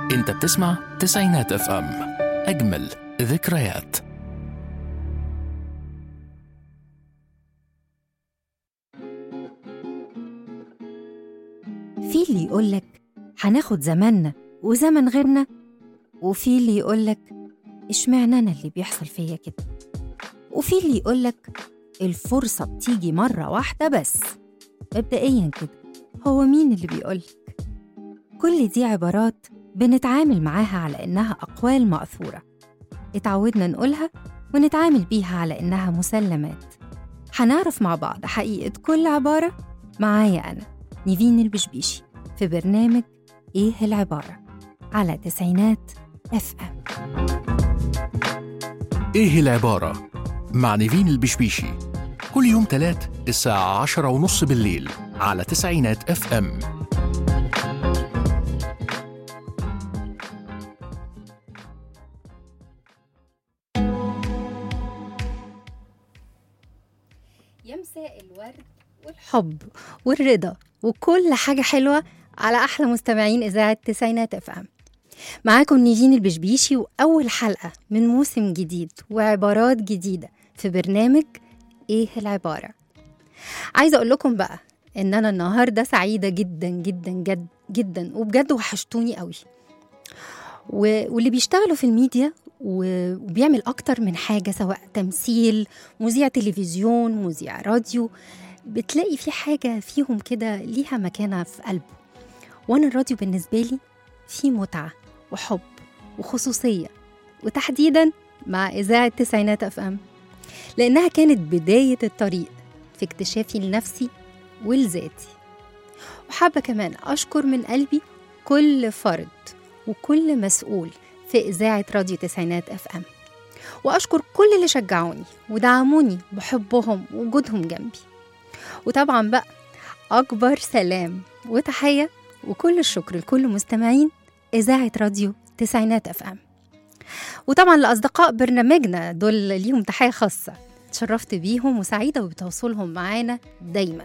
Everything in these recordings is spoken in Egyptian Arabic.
انت بتسمع تسعينات اف ام اجمل ذكريات في اللي يقولك هناخد زماننا وزمن غيرنا وفي اللي يقولك اشمعنى انا اللي بيحصل فيا كده وفي اللي يقولك الفرصة بتيجي مرة واحدة بس مبدئيا كده هو مين اللي بيقولك كل دي عبارات بنتعامل معاها على إنها أقوال مأثورة اتعودنا نقولها ونتعامل بيها على إنها مسلمات هنعرف مع بعض حقيقة كل عبارة معايا أنا نيفين البشبيشي في برنامج إيه العبارة على تسعينات اف ام ايه العبارة مع نيفين البشبيشي كل يوم تلات الساعة عشرة ونص بالليل على تسعينات اف ام يمساء الورد والحب والرضا وكل حاجة حلوة على أحلى مستمعين إذاعة تسعينات اف ام معاكم نيفين البشبيشي وأول حلقة من موسم جديد وعبارات جديدة في برنامج إيه العبارة عايزة أقول لكم بقى إن أنا النهاردة سعيدة جدا جدا جد جدا وبجد وحشتوني قوي و- واللي بيشتغلوا في الميديا و- وبيعمل أكتر من حاجة سواء تمثيل مذيع تلفزيون مذيع راديو بتلاقي في حاجة فيهم كده ليها مكانة في قلبه وأنا الراديو بالنسبة لي فيه متعة وحب وخصوصية وتحديدا مع إذاعة تسعينات أف أم لأنها كانت بداية الطريق في اكتشافي لنفسي ولذاتي وحابة كمان أشكر من قلبي كل فرد وكل مسؤول في إذاعة راديو تسعينات أف أم وأشكر كل اللي شجعوني ودعموني بحبهم ووجودهم جنبي وطبعا بقى أكبر سلام وتحية وكل الشكر لكل مستمعين إذاعة راديو تسعينات أف أم وطبعا لأصدقاء برنامجنا دول ليهم تحية خاصة اتشرفت بيهم وسعيدة بتواصلهم معانا دايما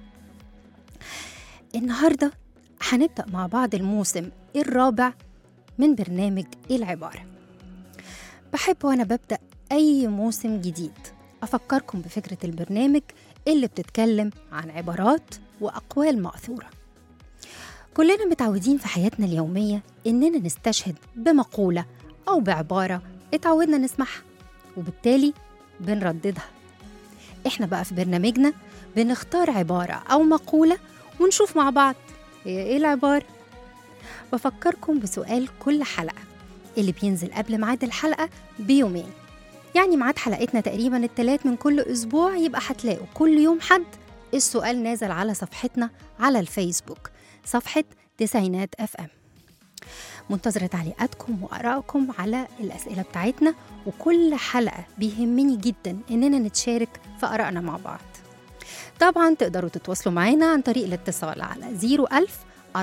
النهاردة هنبدأ مع بعض الموسم الرابع من برنامج إيه العبارة بحب وأنا ببدأ أي موسم جديد أفكركم بفكرة البرنامج اللي بتتكلم عن عبارات وأقوال مأثورة كلنا متعودين في حياتنا اليومية إننا نستشهد بمقولة أو بعبارة اتعودنا نسمعها وبالتالي بنرددها إحنا بقى في برنامجنا بنختار عبارة أو مقولة ونشوف مع بعض هي إيه العبارة بفكركم بسؤال كل حلقة اللي بينزل قبل ميعاد الحلقة بيومين يعني ميعاد حلقتنا تقريبا التلات من كل أسبوع يبقى هتلاقوا كل يوم حد السؤال نازل على صفحتنا على الفيسبوك صفحة تسعينات اف ام منتظرة تعليقاتكم وآرائكم على الأسئلة بتاعتنا وكل حلقة بيهمني جدا إننا نتشارك في آرائنا مع بعض طبعا تقدروا تتواصلوا معانا عن طريق الاتصال على 01000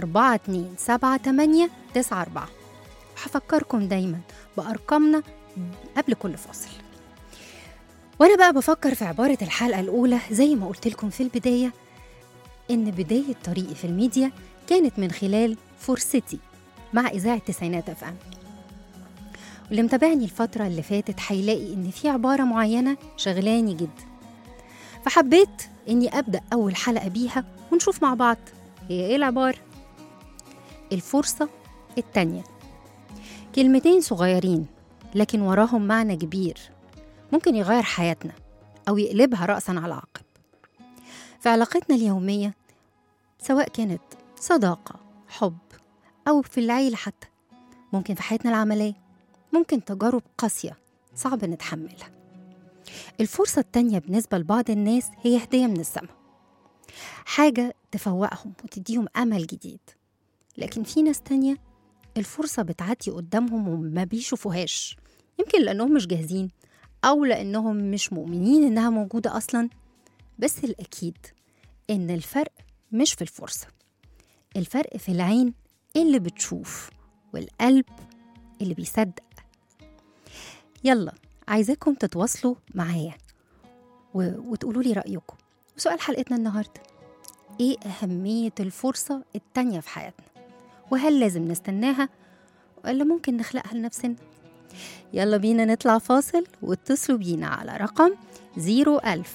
4278 94 وهفكركم دايما بأرقامنا قبل كل فاصل وأنا بقى بفكر في عبارة الحلقة الأولى زي ما قلت لكم في البداية إن بداية طريقي في الميديا كانت من خلال فرصتي مع إذاعة تسعينات أف أم واللي متابعني الفترة اللي فاتت هيلاقي إن في عبارة معينة شغلاني جدا فحبيت إني أبدأ أول حلقة بيها ونشوف مع بعض هي إيه العبارة الفرصة التانية كلمتين صغيرين لكن وراهم معنى كبير ممكن يغير حياتنا أو يقلبها رأسا على عقب في علاقتنا اليومية سواء كانت صداقة حب أو في العيلة حتى ممكن في حياتنا العملية ممكن تجارب قاسية صعب نتحملها الفرصة التانية بالنسبة لبعض الناس هي هدية من السماء حاجة تفوقهم وتديهم أمل جديد لكن في ناس تانية الفرصة بتعدي قدامهم وما بيشوفوهاش يمكن لأنهم مش جاهزين أو لأنهم مش مؤمنين إنها موجودة أصلا بس الأكيد إن الفرق مش في الفرصة الفرق في العين اللي بتشوف والقلب اللي بيصدق يلا عايزاكم تتواصلوا معايا و... وتقولوا لي رأيكم وسؤال حلقتنا النهاردة إيه أهمية الفرصة التانية في حياتنا وهل لازم نستناها ولا ممكن نخلقها لنفسنا يلا بينا نطلع فاصل واتصلوا بينا على رقم 01000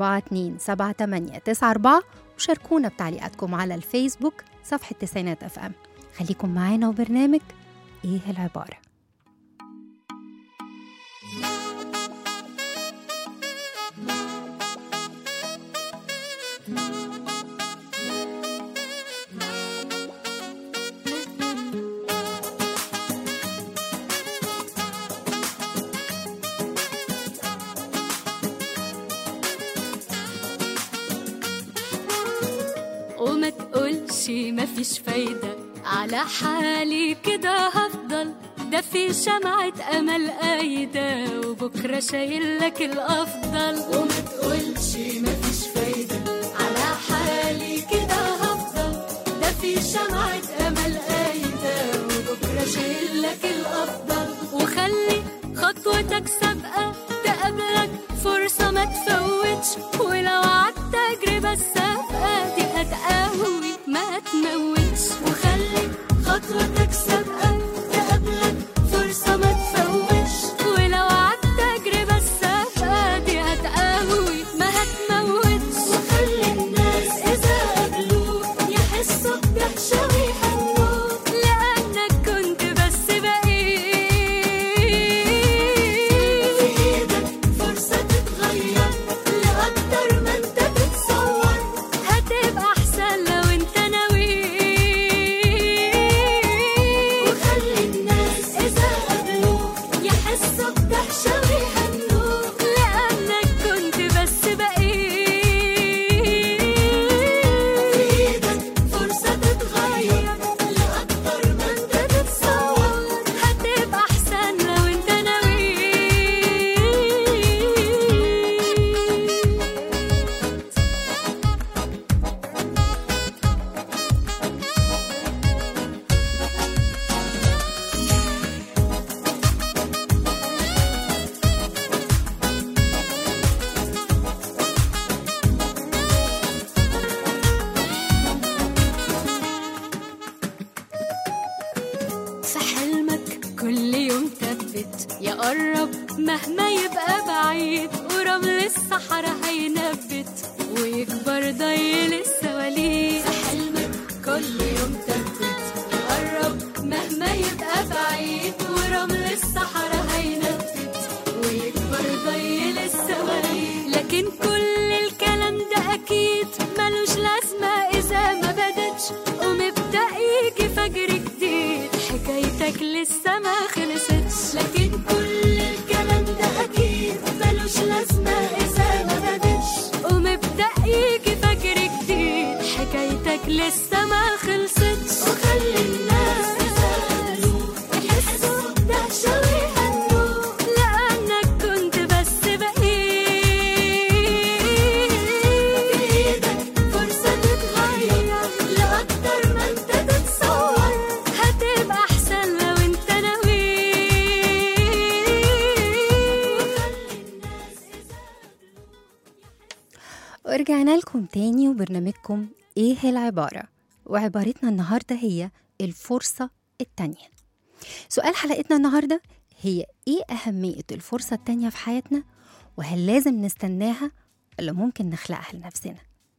427894 وشاركونا بتعليقاتكم على الفيسبوك صفحة تسعينات اف ام خليكم معانا وبرنامج ايه العبارة وما تقولش مفيش فايدة على حالي كده هفضل ده في شمعة أمل قايدة وبكرة شايل لك الأفضل وما تقولش مفيش فايدة على حالي كده هفضل ده في شمعة أمل قايدة وبكرة شايل لك الأفضل وخلي خطوتك سابقة تقابلك فرصة ما تفوتش ولو عدت تجربة السابقة دي هتقوي ما تموتش وخلي خطوتك سابقة تقابلك فرصة ما تفوتش ولو عدت تجربة السابقة دي هتقوي ما هتموتش وخلي الناس إذا قابلوك يحسوا بدهشة ويهنوك لأنك كنت بس بقيت في إيدك فرصة تتغير لأكتر ما أنت تتصور هتبقى أحسن لو أنت ناوي وخلي الناس إذا قابلوك يحسوا بدهشة ويهنوك لأنك كنت بس بقيت في إيدك فرصة تتغير لأكتر ما أنت تتصور هتبقى أحسن لو أنت ناوي في حلمك كل يوم ثبت يا قرب مهما يبقى بعيد ورمل الصحراء هينبت ويكبر ضيل السواليف في حلمك كل يوم ثبت يا قرب مهما يبقى بعيد ورمل الصحراء هينبت ويكبر ضيل السواليف لكن كل الكلام ده اكيد ملوش لازمه اذا ما بدتش ومبدا يجي فجر جديد حكايتك لسه ما خلصتش لكن كل الكلام ده اكيد ملوش لازمه اذا ما بدتش ومبدا يجي فجر جديد حكايتك لسه ما خلصتش وخلي الناس يسألوك يحسوا بدهشة ويهنوك لأنك كنت بس بقيت بإيدك فرصة تتغير لأكتر ما أنت تتصور هتبقى أحسن لو أنت ناوي وخلي الناس ورجعنا لكم تاني وبرنامجكم ايه العبارة وعبارتنا النهاردة هي الفرصة التانية سؤال حلقتنا النهاردة هي ايه أهمية الفرصة التانية في حياتنا وهل لازم نستناها ولا ممكن نخلقها لنفسنا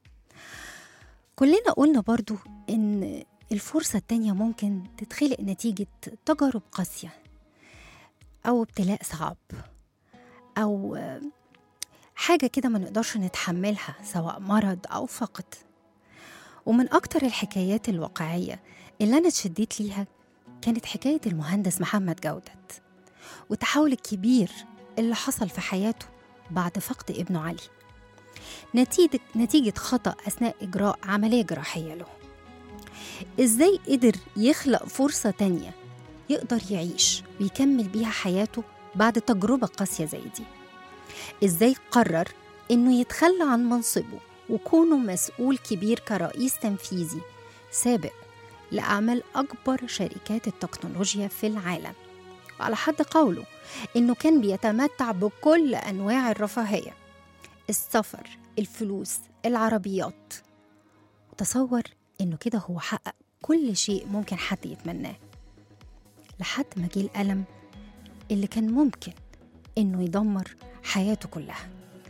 كلنا قلنا برضو ان الفرصة التانية ممكن تتخلق نتيجة تجارب قاسية أو ابتلاء صعب أو حاجة كده ما نقدرش نتحملها سواء مرض أو فقد ومن أكتر الحكايات الواقعية اللي أنا اتشديت ليها كانت حكاية المهندس محمد جودت والتحول الكبير اللي حصل في حياته بعد فقد ابنه علي نتيجة, نتيجة خطأ أثناء إجراء عملية جراحية له إزاي قدر يخلق فرصة تانية يقدر يعيش ويكمل بيها حياته بعد تجربة قاسية زي دي إزاي قرر إنه يتخلى عن منصبه وكونه مسؤول كبير كرئيس تنفيذي سابق لأعمال أكبر شركات التكنولوجيا في العالم وعلى حد قوله إنه كان بيتمتع بكل أنواع الرفاهية السفر الفلوس العربيات تصور إنه كده هو حقق كل شيء ممكن حد يتمناه لحد ما جه الألم اللي كان ممكن إنه يدمر حياته كلها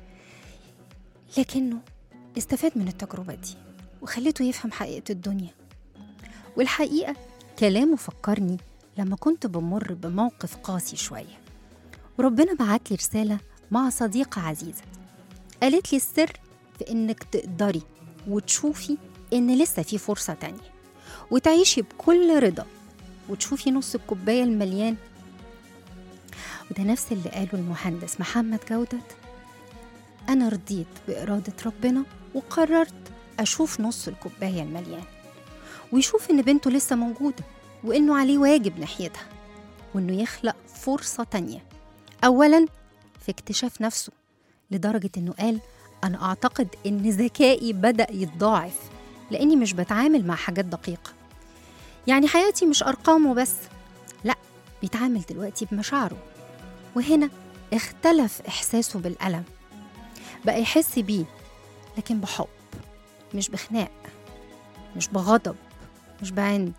لكنه استفاد من التجربة دي وخلته يفهم حقيقة الدنيا والحقيقة كلامه فكرني لما كنت بمر بموقف قاسي شوية وربنا بعت لي رسالة مع صديقة عزيزة قالت لي السر في إنك تقدري وتشوفي إن لسه في فرصة تانية وتعيشي بكل رضا وتشوفي نص الكوباية المليان وده نفس اللي قاله المهندس محمد جودت أنا رضيت بإرادة ربنا وقررت أشوف نص الكوباية المليان ويشوف إن بنته لسه موجودة وإنه عليه واجب ناحيتها وإنه يخلق فرصة تانية أولا في اكتشاف نفسه لدرجة إنه قال أنا أعتقد إن ذكائي بدأ يتضاعف لأني مش بتعامل مع حاجات دقيقة يعني حياتي مش أرقام وبس لأ بيتعامل دلوقتي بمشاعره وهنا اختلف إحساسه بالألم بقى يحس بيه لكن بحب مش بخناق مش بغضب مش بعند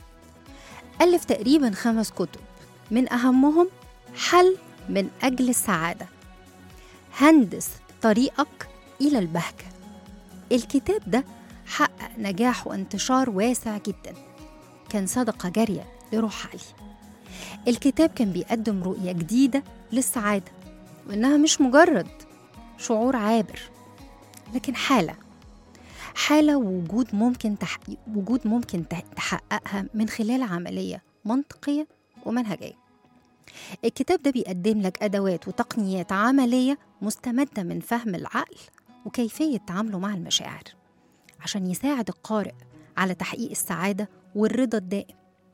ألف تقريبا خمس كتب من أهمهم حل من أجل السعادة هندس طريقك إلى البهجة الكتاب ده حقق نجاح وانتشار واسع جدا كان صدقة جارية لروح علي الكتاب كان بيقدم رؤية جديدة للسعادة وإنها مش مجرد شعور عابر لكن حالة حالة وجود ممكن تحقيق وجود ممكن تح- تحققها من خلال عملية منطقية ومنهجية الكتاب ده بيقدم لك أدوات وتقنيات عملية مستمدة من فهم العقل وكيفية تعامله مع المشاعر عشان يساعد القارئ على تحقيق السعادة والرضا الدائم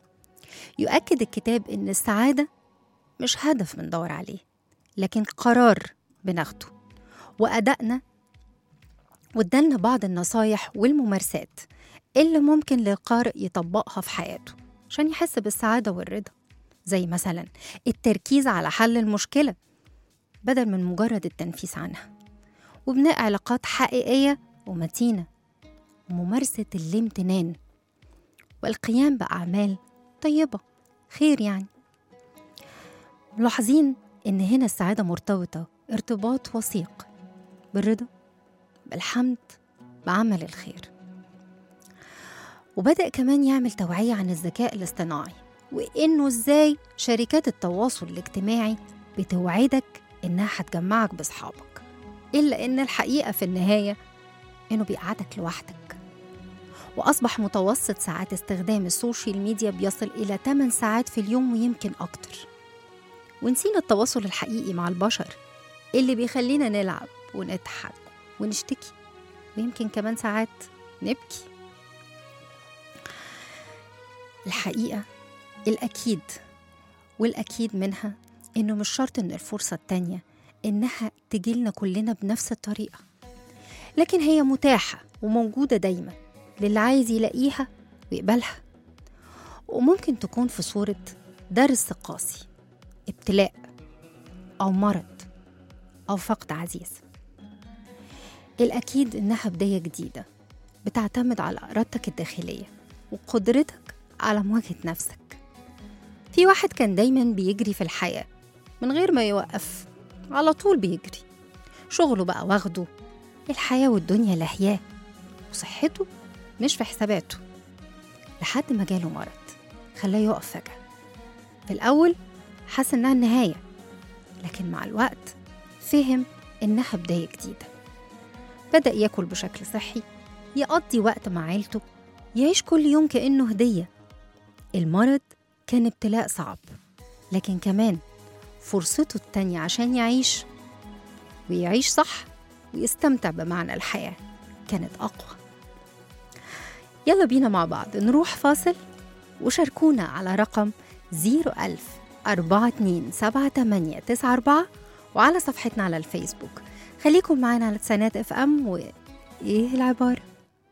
يؤكد الكتاب إن السعادة مش هدف بندور عليه لكن قرار بناخده وأدائنا وادالنا بعض النصايح والممارسات اللي ممكن للقارئ يطبقها في حياته عشان يحس بالسعادة والرضا زي مثلا التركيز على حل المشكلة بدل من مجرد التنفيس عنها وبناء علاقات حقيقية ومتينة وممارسة الامتنان والقيام بأعمال طيبة خير يعني ملاحظين إن هنا السعادة مرتبطة ارتباط وثيق بالرضا بالحمد بعمل الخير وبدأ كمان يعمل توعية عن الذكاء الاصطناعي وإنه إزاي شركات التواصل الاجتماعي بتوعدك إنها هتجمعك بأصحابك إلا إن الحقيقة في النهاية إنه بيقعدك لوحدك وأصبح متوسط ساعات استخدام السوشيال ميديا بيصل إلى 8 ساعات في اليوم ويمكن أكتر ونسينا التواصل الحقيقي مع البشر اللي بيخلينا نلعب ونضحك ونشتكي ويمكن كمان ساعات نبكي الحقيقة الأكيد والأكيد منها إنه مش شرط إن الفرصة التانية إنها تجيلنا كلنا بنفس الطريقة لكن هي متاحة وموجودة دايما للي عايز يلاقيها ويقبلها وممكن تكون في صورة درس قاسي ابتلاء أو مرض أو فقد عزيز الأكيد إنها بداية جديدة بتعتمد على إرادتك الداخلية وقدرتك على مواجهة نفسك في واحد كان دايما بيجري في الحياة من غير ما يوقف على طول بيجري شغله بقى واخده الحياة والدنيا لهياه وصحته مش في حساباته لحد ما جاله مرض خلاه يقف فجأة في الأول حس إنها النهاية لكن مع الوقت فهم إنها بداية جديدة بدأ ياكل بشكل صحي يقضي وقت مع عيلته يعيش كل يوم كأنه هدية المرض كان ابتلاء صعب لكن كمان فرصته التانية عشان يعيش ويعيش صح ويستمتع بمعنى الحياة كانت أقوى يلا بينا مع بعض نروح فاصل وشاركونا على رقم 01000 427894 وعلى صفحتنا على الفيسبوك خليكم معانا على تسعينات اف ام وايه العبارة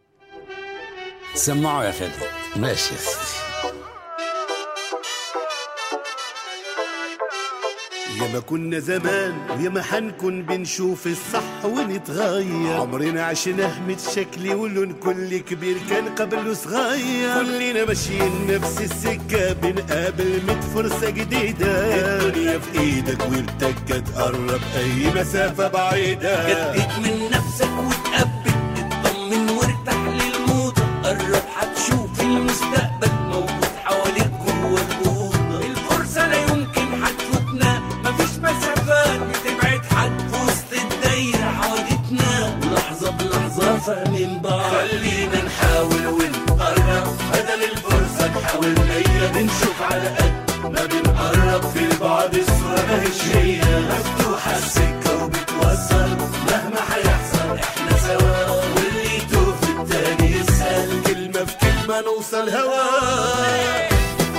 سمعوا يا خالد ماشي يا سيدي يا ما كنا زمان ويا ما حنكون بنشوف الصح ونتغير عمرنا عشناه متشكل ولون كل كبير كان قبله صغير كلنا ماشيين نفس السكة بنقابل ميت فرصة جديدة الدنيا في ايدك وبتك تقرب اي مسافة بعيدة جدد من نفسك وتقبل اطمن وارتاح للموضة قرب هتشوف المستقبل موجود حواليك جوه الأوضة الفرصة لا يمكن هتفوتنا مفيش مسافات بتبعد حد في وسط الدايرة حوادتنا لحظة بلحظة فاهمين بعض خلينا نحاول ونقرب بدل الفرصة نحاول نية بنشوف على قد ما بنقرب في بعض الصورة ماهيش هي مفتوحة السكة وبتوصل مهما هيحصل احنا سوا واللي يتوه في التاني يسأل كلمة في كلمة نوصل هوا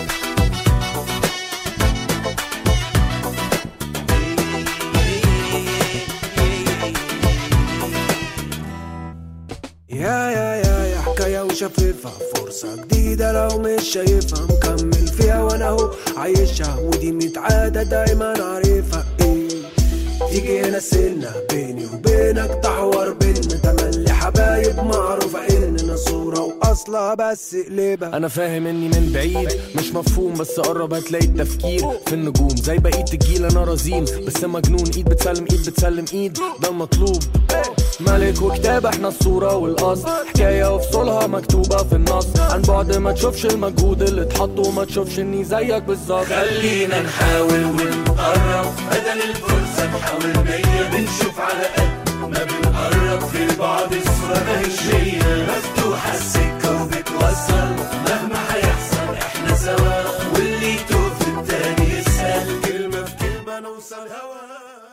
يا يا يا يا حكاية وشفيفة فرصة جديدة لو مش شايفها مكمل فيها وانا اهو عايشها ودي متعادة دايما عارفها ايه تيجي هنا سنة بيني وبينك تحور بينا تملي حبايب معروفة اننا صورة واصلها بس قلبها انا فاهم اني من بعيد مش مفهوم بس قرب هتلاقي التفكير في النجوم زي بقية الجيل انا رزين بس مجنون ايد بتسلم ايد بتسلم ايد ده المطلوب ملك وكتاب احنا الصورة والاصل حكاية وفصولها مكتوبة في النص عن بعد ما تشوفش المجهود اللي اتحط وما تشوفش اني زيك بالظبط خلينا نحاول ونقرب بدل الفرصة نحاول نية بنشوف على قد ما بنقرب في بعض الصورة ماهيش هي مفتوحة السكة وبتوصل مهما هيحصل احنا سوا واللي يتوه في التاني يسأل كلمة في كلمة نوصل هوا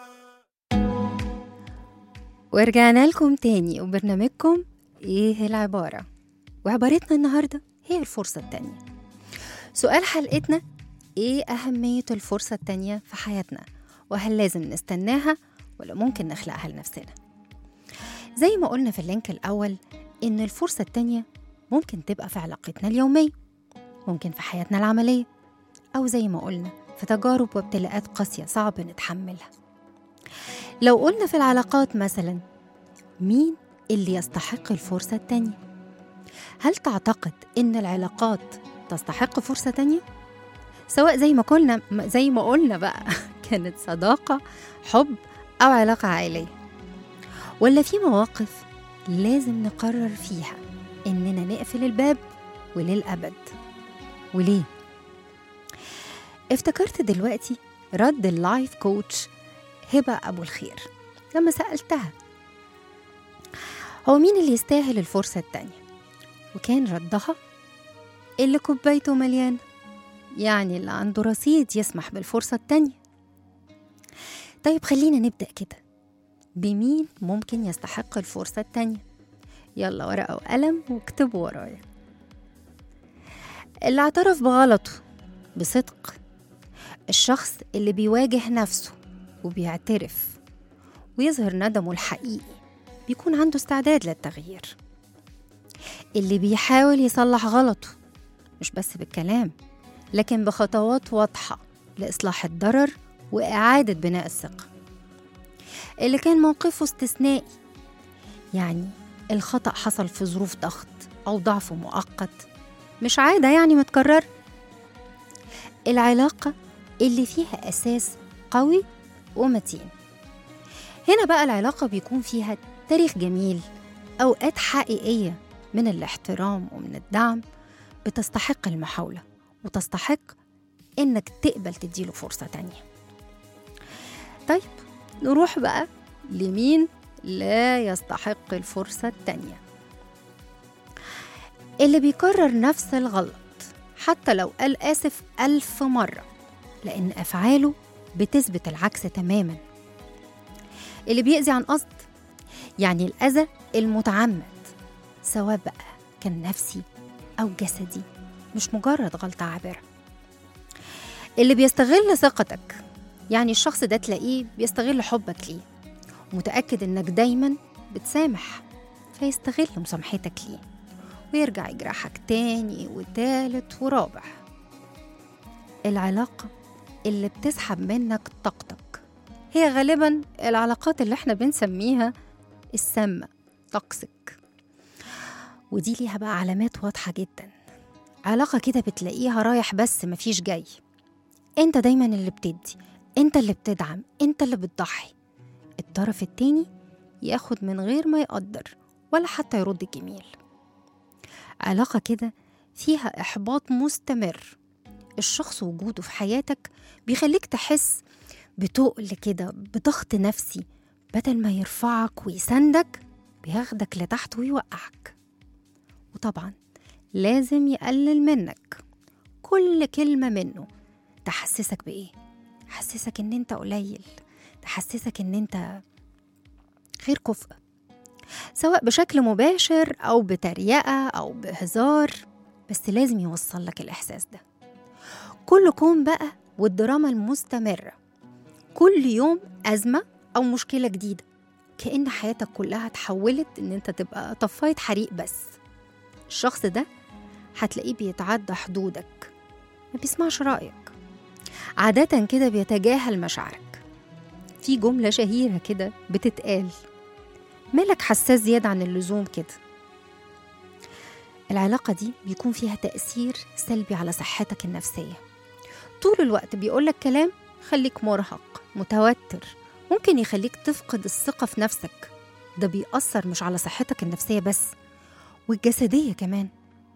ورجعنا لكم تاني وبرنامجكم ايه العبارة وعبارتنا النهاردة هي الفرصة التانية سؤال حلقتنا ايه أهمية الفرصة التانية في حياتنا وهل لازم نستناها ولا ممكن نخلقها لنفسنا زي ما قلنا في اللينك الأول إن الفرصة التانية ممكن تبقى في علاقتنا اليومية ممكن في حياتنا العملية أو زي ما قلنا في تجارب وابتلاءات قاسية صعب نتحملها لو قلنا في العلاقات مثلا مين اللي يستحق الفرصة التانية؟ هل تعتقد إن العلاقات تستحق فرصة تانية؟ سواء زي ما قلنا زي ما قلنا بقى كانت صداقة حب أو علاقة عائلية ولا في مواقف لازم نقرر فيها إننا نقفل الباب وللأبد وليه؟ افتكرت دلوقتي رد اللايف كوتش هبة أبو الخير لما سألتها هو مين اللي يستاهل الفرصة التانية وكان ردها اللي كوبايته مليانة يعني اللي عنده رصيد يسمح بالفرصة التانية طيب خلينا نبدأ كده بمين ممكن يستحق الفرصة التانية يلا ورقة وقلم واكتبوا ورايا اللي اعترف بغلطه بصدق الشخص اللي بيواجه نفسه وبيعترف ويظهر ندمه الحقيقي بيكون عنده استعداد للتغيير اللي بيحاول يصلح غلطه مش بس بالكلام لكن بخطوات واضحة لإصلاح الضرر وإعادة بناء الثقة اللي كان موقفه استثنائي يعني الخطأ حصل في ظروف ضغط أو ضعف مؤقت مش عادة يعني متكرر العلاقة اللي فيها أساس قوي ومتين هنا بقى العلاقة بيكون فيها تاريخ جميل أوقات حقيقية من الاحترام ومن الدعم بتستحق المحاولة وتستحق إنك تقبل تديله فرصة تانية طيب نروح بقى لمين لا يستحق الفرصة التانية اللي بيكرر نفس الغلط حتى لو قال آسف ألف مرة لأن أفعاله بتثبت العكس تماما اللي بيأذي عن قصد يعني الأذى المتعمد سواء بقى كان نفسي أو جسدي مش مجرد غلطة عابرة اللي بيستغل ثقتك يعني الشخص ده تلاقيه بيستغل حبك ليه متأكد إنك دايما بتسامح فيستغل مسامحتك ليه ويرجع يجرحك تاني وتالت ورابع العلاقة اللي بتسحب منك طاقتك هي غالبا العلاقات اللي احنا بنسميها السامة توكسيك ودي ليها بقى علامات واضحة جدا علاقة كده بتلاقيها رايح بس مفيش جاي انت دايما اللي بتدي انت اللي بتدعم انت اللي بتضحي الطرف التاني ياخد من غير ما يقدر ولا حتى يرد الجميل علاقة كده فيها إحباط مستمر الشخص وجوده في حياتك بيخليك تحس بتقل كده بضغط نفسي بدل ما يرفعك ويساندك بياخدك لتحت ويوقعك وطبعا لازم يقلل منك كل كلمة منه تحسسك بإيه؟ تحسسك إن أنت قليل تحسسك إن أنت غير كفء سواء بشكل مباشر أو بتريقة أو بهزار بس لازم يوصل لك الإحساس ده كل كون بقى والدراما المستمرة كل يوم أزمة أو مشكلة جديدة كأن حياتك كلها اتحولت إن أنت تبقى طفاية حريق بس الشخص ده هتلاقيه بيتعدى حدودك ما بيسمعش رأيك عادة كده بيتجاهل مشاعرك في جملة شهيرة كده بتتقال مالك حساس زيادة عن اللزوم كده العلاقة دي بيكون فيها تأثير سلبي على صحتك النفسية طول الوقت بيقولك كلام خليك مرهق متوتر ممكن يخليك تفقد الثقة في نفسك ده بيأثر مش على صحتك النفسية بس والجسدية كمان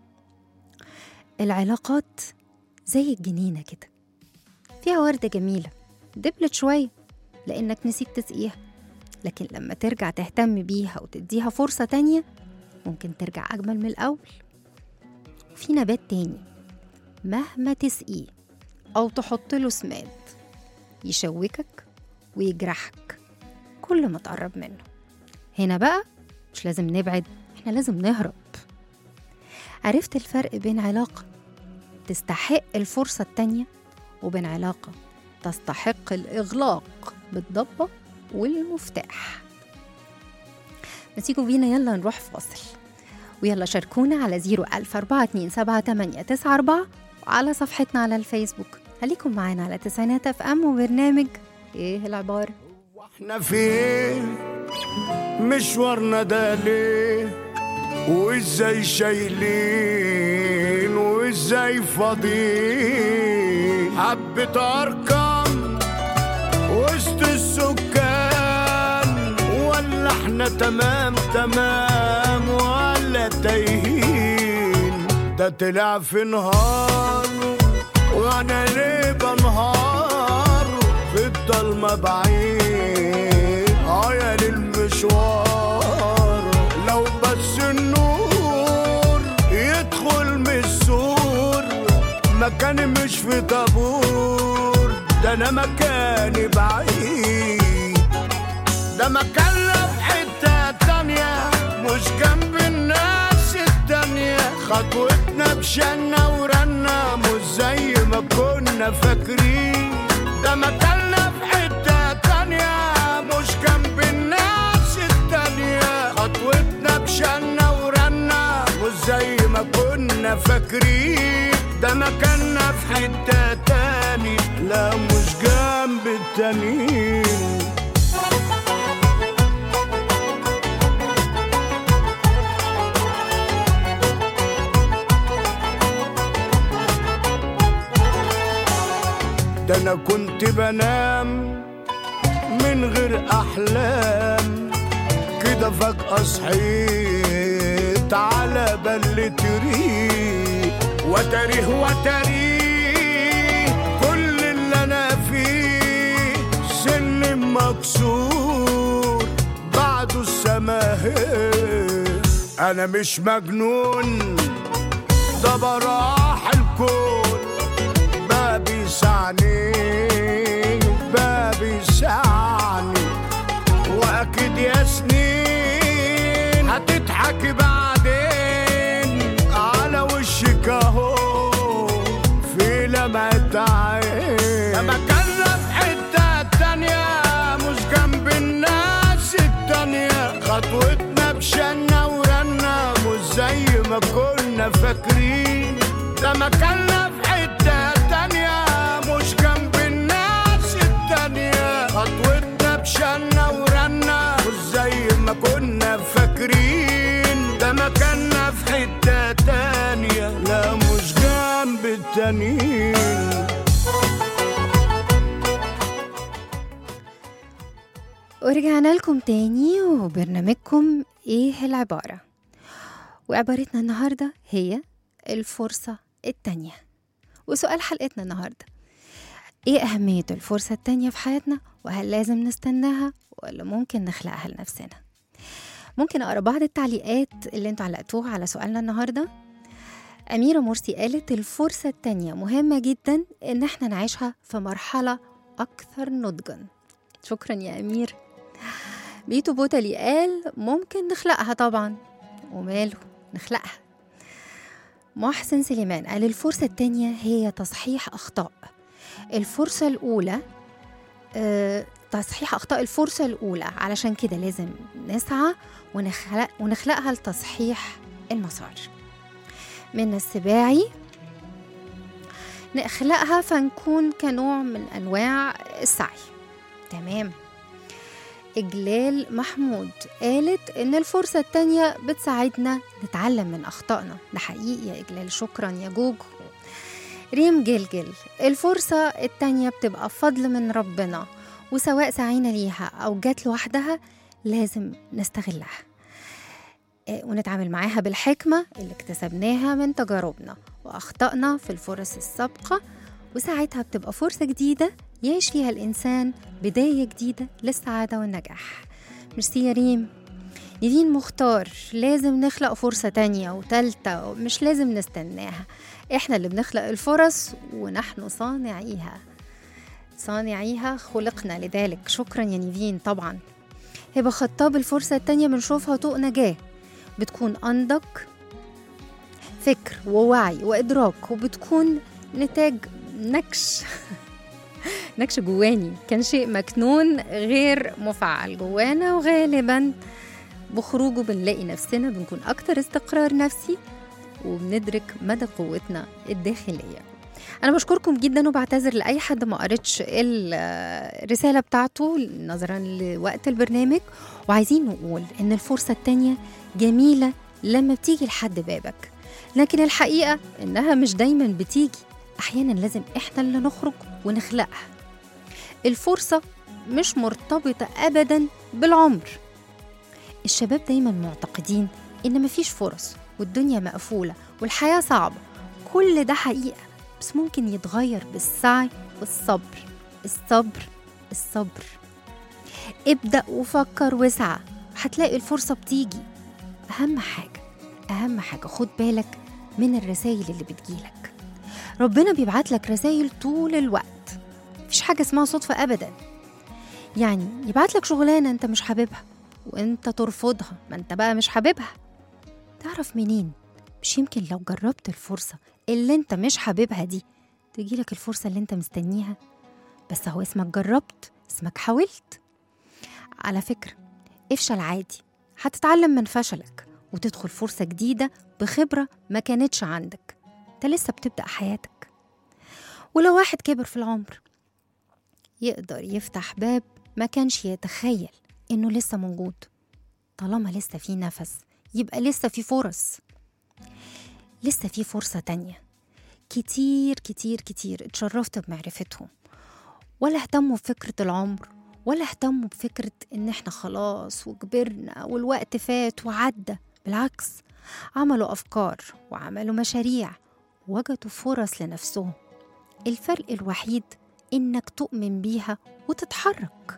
العلاقات زي الجنينة كده فيها وردة جميلة دبلت شوية لأنك نسيت تسقيها لكن لما ترجع تهتم بيها وتديها فرصة تانية ممكن ترجع أجمل من الأول وفي نبات تاني مهما تسقيه أو تحط له سماد يشوكك ويجرحك كل ما تقرب منه هنا بقى مش لازم نبعد احنا لازم نهرب عرفت الفرق بين علاقة تستحق الفرصة التانية وبين علاقة تستحق الإغلاق بالضبة والمفتاح ما تيجوا بينا يلا نروح فاصل ويلا شاركونا على 014278994 وعلى صفحتنا على الفيسبوك خليكم معانا على تسعينات اف ام وبرنامج ايه العبارة احنا فين مشوارنا ده ليه وازاي شايلين وازاي فاضيين حبة ارقام وسط السكان ولا احنا تمام تمام ولا تايهين ده طلع في نهار وانا ليه بنهار في الضلمة بعيد اه يا للمشوار لو بس النور يدخل من السور مكاني مش في طابور ده انا مكاني بعيد ده مكاننا في حتة تانية مش جنب الناس التانية خطوتنا بشنا ورنا مش زي ما كنا فاكرين ده مكاننا في حتة تانية مش جنب الناس التانية خطوتنا بشنا ورنا مش زي ما كنا فاكرين ده مكاننا في حتة تاني لا مش جنب التانيين ده انا كنت بنام من غير احلام كده فجأة صحيت على بل تريق وتاريه وتاريه كل اللي انا فيه سن مكسور بعده السماهير انا مش مجنون ده براح الكون بابي سعني بابي سعني واكيد يا سنين هتضحكي بعدين على وشك اهو في لمعة عين لما كنا في حتة تانية مش جنب الناس التانية خطوتنا بشنا ورنا مش زي ما كنا فاكرين لما كنا في حتة تانية مش جنب الناس حنين ورجعنا لكم تاني وبرنامجكم ايه العبارة وعبارتنا النهاردة هي الفرصة التانية وسؤال حلقتنا النهاردة ايه أهمية الفرصة التانية في حياتنا وهل لازم نستناها ولا ممكن نخلقها لنفسنا ممكن أقرأ بعض التعليقات اللي انتوا علقتوها على سؤالنا النهاردة أميرة مرسي قالت الفرصة التانية مهمة جدا إن احنا نعيشها في مرحلة أكثر نضجا شكرا يا أمير بيتو بوتلي قال ممكن نخلقها طبعا وماله نخلقها محسن سليمان قال الفرصة التانية هي تصحيح أخطاء الفرصة الأولى آه، تصحيح أخطاء الفرصة الأولى علشان كده لازم نسعى ونخلق ونخلقها لتصحيح المسار من السباعي نخلقها فنكون كنوع من أنواع السعي تمام إجلال محمود قالت إن الفرصة التانية بتساعدنا نتعلم من أخطائنا ده حقيقي يا إجلال شكرا يا جوجو ريم جلجل الفرصة التانية بتبقى فضل من ربنا وسواء سعينا ليها أو جت لوحدها لازم نستغلها آه، ونتعامل معاها بالحكمة اللي اكتسبناها من تجاربنا وأخطائنا في الفرص السابقة وساعتها بتبقى فرصة جديدة يعيش فيها الإنسان بداية جديدة للسعادة والنجاح ميرسي يا ريم نيفين مختار لازم نخلق فرصة تانية وتالتة مش لازم نستناها احنا اللي بنخلق الفرص ونحن صانعيها صانعيها خلقنا لذلك شكرا يا نيفين طبعا هبة خطاب الفرصة التانية بنشوفها طوق نجاة بتكون أنضج فكر ووعي وإدراك وبتكون نتاج نكش نكش جواني كان شيء مكنون غير مفعل جوانا وغالبا بخروجه بنلاقي نفسنا بنكون أكتر استقرار نفسي وبندرك مدى قوتنا الداخلية أنا بشكركم جدا وبعتذر لأي حد ما قريتش الرسالة بتاعته نظرا لوقت البرنامج وعايزين نقول إن الفرصة التانية جميلة لما بتيجي لحد بابك لكن الحقيقة إنها مش دايما بتيجي أحيانا لازم إحنا اللي نخرج ونخلقها الفرصة مش مرتبطة أبدا بالعمر الشباب دايما معتقدين إن مفيش فرص والدنيا مقفولة والحياة صعبة كل ده حقيقة بس ممكن يتغير بالسعي والصبر الصبر الصبر ابدأ وفكر واسعى هتلاقي الفرصة بتيجي أهم حاجة أهم حاجة خد بالك من الرسائل اللي بتجيلك ربنا بيبعت لك رسائل طول الوقت مفيش حاجة اسمها صدفة أبدا يعني يبعت لك شغلانة أنت مش حاببها وأنت ترفضها ما أنت بقى مش حاببها تعرف منين مش يمكن لو جربت الفرصة اللي أنت مش حاببها دي تجيلك الفرصة اللي أنت مستنيها بس هو اسمك جربت اسمك حاولت على فكرة افشل عادي هتتعلم من فشلك وتدخل فرصة جديدة بخبرة ما كانتش عندك انت لسه بتبدأ حياتك ولو واحد كبر في العمر يقدر يفتح باب ما كانش يتخيل انه لسه موجود طالما لسه في نفس يبقى لسه في فرص لسه في فرصة تانية كتير كتير كتير اتشرفت بمعرفتهم ولا اهتموا بفكرة العمر ولا اهتموا بفكرة ان احنا خلاص وكبرنا والوقت فات وعدى بالعكس عملوا أفكار وعملوا مشاريع وجدوا فرص لنفسهم الفرق الوحيد إنك تؤمن بيها وتتحرك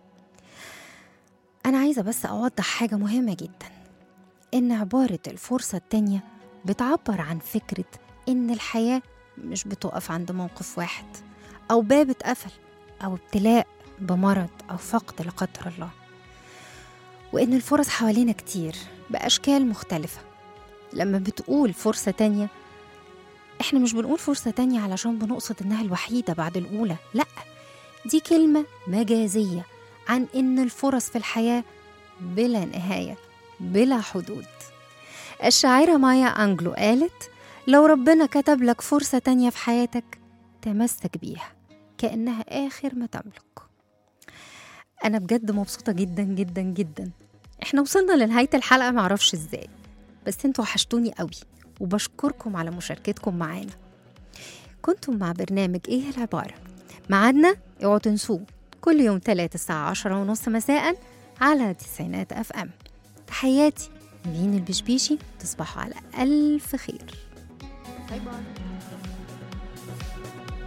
أنا عايزة بس أوضح حاجة مهمة جدا إن عبارة الفرصة التانية بتعبر عن فكرة إن الحياة مش بتقف عند موقف واحد أو باب اتقفل أو ابتلاء بمرض أو فقد لا قدر الله وإن الفرص حوالينا كتير بأشكال مختلفة لما بتقول فرصة تانية إحنا مش بنقول فرصة تانية علشان بنقصد إنها الوحيدة بعد الأولى لأ دي كلمة مجازية عن إن الفرص في الحياة بلا نهاية بلا حدود الشاعرة مايا أنجلو قالت لو ربنا كتب لك فرصة تانية في حياتك تمسك بيها كأنها آخر ما تملك أنا بجد مبسوطة جدا جدا جدا احنا وصلنا لنهاية الحلقة معرفش ازاي بس انتوا وحشتوني قوي وبشكركم على مشاركتكم معانا كنتم مع برنامج ايه العبارة معادنا اوعوا تنسوه كل يوم تلات الساعة عشرة ونص مساء على تسعينات اف ام تحياتي مين البشبيشي تصبحوا على ألف خير باي باي